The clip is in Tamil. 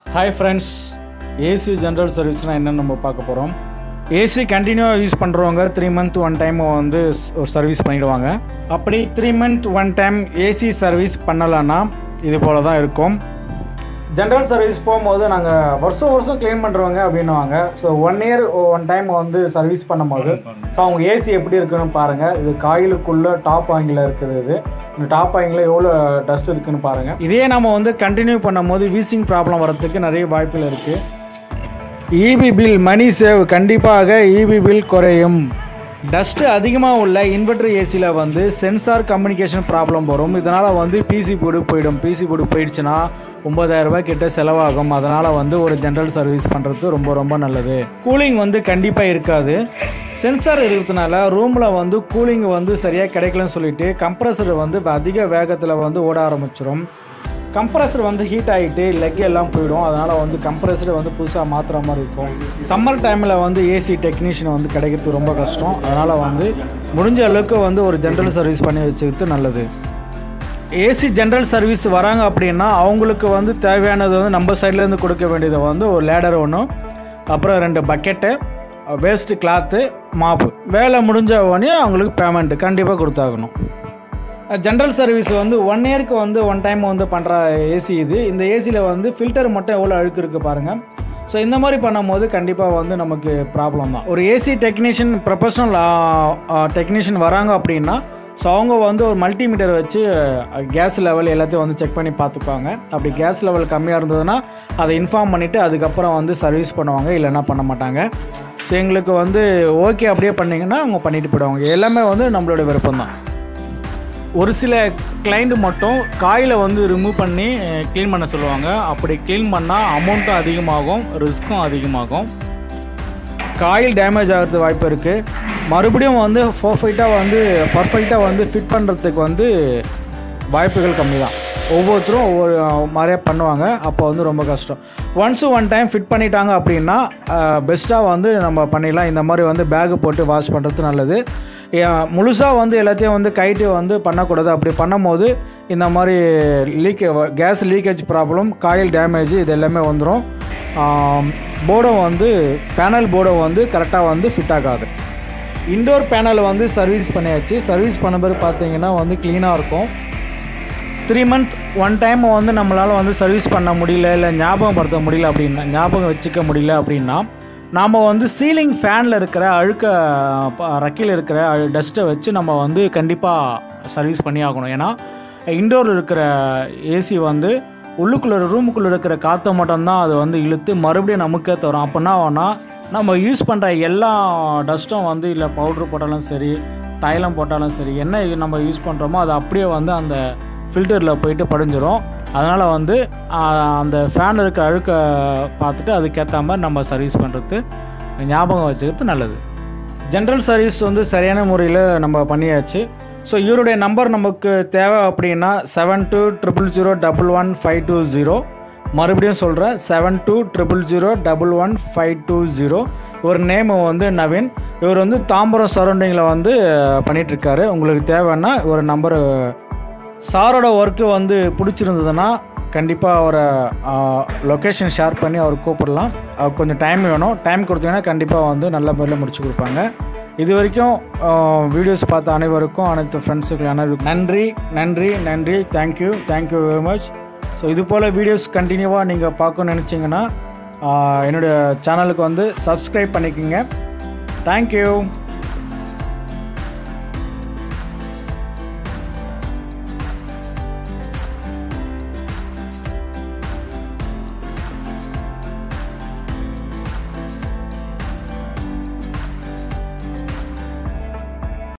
ஹாய் ஃப்ரெண்ட்ஸ் ஏசி ஜென்ரல் சர்வீஸ்னால் என்னன்னு நம்ம பார்க்க போகிறோம் ஏசி கண்டினியூவாக யூஸ் பண்ணுறவங்க த்ரீ மந்த் ஒன் டைம் வந்து ஸ்- ஒரு சர்வீஸ் பண்ணிடுவாங்க அப்படி three month one time AC service பண்ணலைன்னா இது போல தான் இருக்கும் ஜென்ரல் சர்வீஸ் போகும்போது நாங்கள் வருஷம் வருஷம் க்ளீன் பண்ணுறவங்க அப்படின்னுவாங்க so one year one time வந்து சர்வீஸ் பண்ணும்போது ஸோ அவங்க ஏசி எப்படி இருக்குன்னு பாருங்கள் இது காயிலுக்குள்ளே டாப் ஆங்கில் இருக்குது இது இந்த டாப் ஆங்கில் எவ்வளோ டஸ்ட் இருக்குன்னு பாருங்கள் இதே நம்ம வந்து கண்டினியூ பண்ணும்போது வீசிங் ப்ராப்ளம் வரதுக்கு நிறைய வாய்ப்புகள் இருக்குது இபி பில் மணி சேவ் கண்டிப்பாக இபி பில் குறையும் டஸ்ட்டு அதிகமாக உள்ள இன்வெர்டர் ஏசியில் வந்து சென்சார் கம்யூனிகேஷன் ப்ராப்ளம் வரும் இதனால் வந்து பிசி போர்டு போயிடும் பிசி போர்டு போயிடுச்சுன்னா ஒம்பதாயிரம் ரூபாய் கிட்ட செலவாகும் அதனால் வந்து ஒரு ஜென்ரல் சர்வீஸ் பண்ணுறது ரொம்ப ரொம்ப நல்லது கூலிங் வந்து கண்டிப்பாக இருக்காது சென்சார் இருக்கிறதுனால ரூமில் வந்து கூலிங் வந்து சரியாக கிடைக்கலன்னு சொல்லிட்டு கம்ப்ரஸர் வந்து அதிக வேகத்தில் வந்து ஓட ஆரம்பிச்சிடும் கம்ப்ரஸர் வந்து ஹீட் ஆகிட்டு லெக் எல்லாம் போயிடும் அதனால் வந்து கம்ப்ரஸர் வந்து புதுசாக மாற்றுற மாதிரி இருக்கும் சம்மர் டைமில் வந்து ஏசி டெக்னீஷியன் வந்து கிடைக்கிறது ரொம்ப கஷ்டம் அதனால் வந்து முடிஞ்ச அளவுக்கு வந்து ஒரு ஜென்ரல் சர்வீஸ் பண்ணி வச்சுக்கிறது நல்லது ஏசி ஜென்ரல் சர்வீஸ் வராங்க அப்படின்னா அவங்களுக்கு வந்து தேவையானது வந்து நம்ம சைட்லேருந்து கொடுக்க வேண்டியது வந்து ஒரு லேடர் ஒன்று அப்புறம் ரெண்டு பக்கெட்டு வேஸ்ட்டு கிளாத்து மாப்பு வேலை முடிஞ்ச உடனே அவங்களுக்கு பேமெண்ட் கண்டிப்பாக கொடுத்தாகணும் ஜென்ரல் சர்வீஸ் வந்து ஒன் இயருக்கு வந்து ஒன் டைம் வந்து பண்ணுற ஏசி இது இந்த ஏசியில் வந்து ஃபில்டர் மட்டும் எவ்வளோ அழுக்கு இருக்குது பாருங்கள் ஸோ இந்த மாதிரி பண்ணும்போது கண்டிப்பாக வந்து நமக்கு ப்ராப்ளம் தான் ஒரு ஏசி டெக்னீஷியன் ப்ரொஃபஷனல் டெக்னீஷியன் வராங்க அப்படின்னா ஸோ அவங்க வந்து ஒரு மல்டிமீட்டர் வச்சு கேஸ் லெவல் எல்லாத்தையும் வந்து செக் பண்ணி பார்த்துக்குவாங்க அப்படி கேஸ் லெவல் கம்மியாக இருந்ததுன்னா அதை இன்ஃபார்ம் பண்ணிவிட்டு அதுக்கப்புறம் வந்து சர்வீஸ் பண்ணுவாங்க இல்லைன்னா பண்ண மாட்டாங்க ஸோ எங்களுக்கு வந்து ஓகே அப்படியே பண்ணிங்கன்னா அவங்க பண்ணிட்டு போயிடுவாங்க எல்லாமே வந்து நம்மளோட விருப்பம் தான் ஒரு சில கிளைண்ட் மட்டும் காயிலை வந்து ரிமூவ் பண்ணி க்ளீன் பண்ண சொல்லுவாங்க அப்படி க்ளீன் பண்ணால் அமௌண்ட்டும் அதிகமாகும் ரிஸ்க்கும் அதிகமாகும் காயில் டேமேஜ் ஆகிறது வாய்ப்பு இருக்குது மறுபடியும் வந்து பர்ஃபெக்டாக வந்து பர்ஃபெக்டாக வந்து ஃபிட் பண்ணுறதுக்கு வந்து வாய்ப்புகள் கம்மி தான் ஒவ்வொருத்தரும் ஒவ்வொரு மாதிரியாக பண்ணுவாங்க அப்போ வந்து ரொம்ப கஷ்டம் ஒன்ஸ் ஒன் டைம் ஃபிட் பண்ணிட்டாங்க அப்படின்னா பெஸ்ட்டாக வந்து நம்ம பண்ணிடலாம் இந்த மாதிரி வந்து பேகு போட்டு வாஷ் பண்ணுறது நல்லது முழுசாக வந்து எல்லாத்தையும் வந்து கைட்டு வந்து பண்ணக்கூடாது அப்படி பண்ணும்போது இந்த மாதிரி leak gas leakage problem coil damage இது எல்லாமே வந்துடும் போர்டும் வந்து பேனல் போர்டும் வந்து கரெக்டாக வந்து ஃபிட் ஆகாது இண்டோர் பேனலை வந்து சர்வீஸ் பண்ணியாச்சு சர்வீஸ் பண்ண பிறகு பார்த்தீங்கன்னா வந்து க்ளீனாக இருக்கும் த்ரீ மந்த் ஒன் டைம் வந்து நம்மளால் வந்து சர்வீஸ் பண்ண முடியல இல்லை ஞாபகப்படுத்த முடியல அப்படின்னா ஞாபகம் வச்சுக்க முடியல அப்படின்னா நாம் வந்து சீலிங் ஃபேனில் இருக்கிற அழுக்க ப- ரக்கையில் இருக்கிற டஸ்ட்டை வச்சு நம்ம வந்து கண்டிப்பாக சர்வீஸ் பண்ணி ஆகணும் ஏன்னா இண்டோரில் இருக்கிற ஏசி வந்து உள்ளுக்குள்ளே ரூமுக்குள்ளே இருக்கிற காற்றை மட்டும்தான் அது வந்து இழுத்து மறுபடியும் நமக்கே தரும் அப்படின்னா ஆகும்னா நம்ம யூஸ் பண்ணுற எல்லா டஸ்ட்டும் வந்து இல்லை பவுட்ரு போட்டாலும் சரி தைலம் போட்டாலும் சரி என்ன இது நம்ம யூஸ் பண்ணுறோமோ அது அப்படியே வந்து அந்த ஃபில்டரில் போயிட்டு படிஞ்சிரும் அதனால் வந்து ஆஹ், அந்த ஃபேனில் இருக்க அழுக்க பார்த்துட்டு அதுக்கேற்ற மாதிரி நம்ம சர்வீஸ் பண்ணுறது ஞாபகம் வச்சுக்கிறது நல்லது ஜென்ரல் சர்வீஸ் வந்து சரியான முறையில் நம்ம பண்ணியாச்சு ஸோ இவருடைய நம்பர் நமக்கு தேவை அப்படின்னா seven two triple zero double one five two zero மறுபடியும் சொல்கிறேன் seven two triple zero double one five two zero ஒரு நேம் வந்து நவீன் இவர் வந்து தாம்பரம் சரௌண்டிங்கில் வந்து பண்ணிகிட்ருக்காரு உங்களுக்கு தேவைன்னா ஒரு நம்பரு சாரோட ஒர்க்கு வந்து பிடிச்சிருந்ததுன்னா கண்டிப்பாக அவரை லொக்கேஷன் ஷேர் பண்ணி அவர் கூப்பிடலாம் அவர் கொஞ்சம் டைம் வேணும் டைம் கொடுத்தீங்கன்னா கண்டிப்பாக வந்து நல்ல முறையில் முடிச்சு கொடுப்பாங்க இது வரைக்கும் வீடியோஸ் பார்த்த அனைவருக்கும் அனைத்து ஃப்ரெண்ட்ஸுக்கு அனைவருக்கும் நன்றி நன்றி நன்றி thank you thank you very much so இது போல் வீடியோஸ் கண்டினியூவாக நீங்கள் பார்க்கணும்னு நினச்சிங்கன்னா என்னுடைய சேனலுக்கு வந்து சப்ஸ்கிரைப் பண்ணிக்கோங்க தேங்க்யூ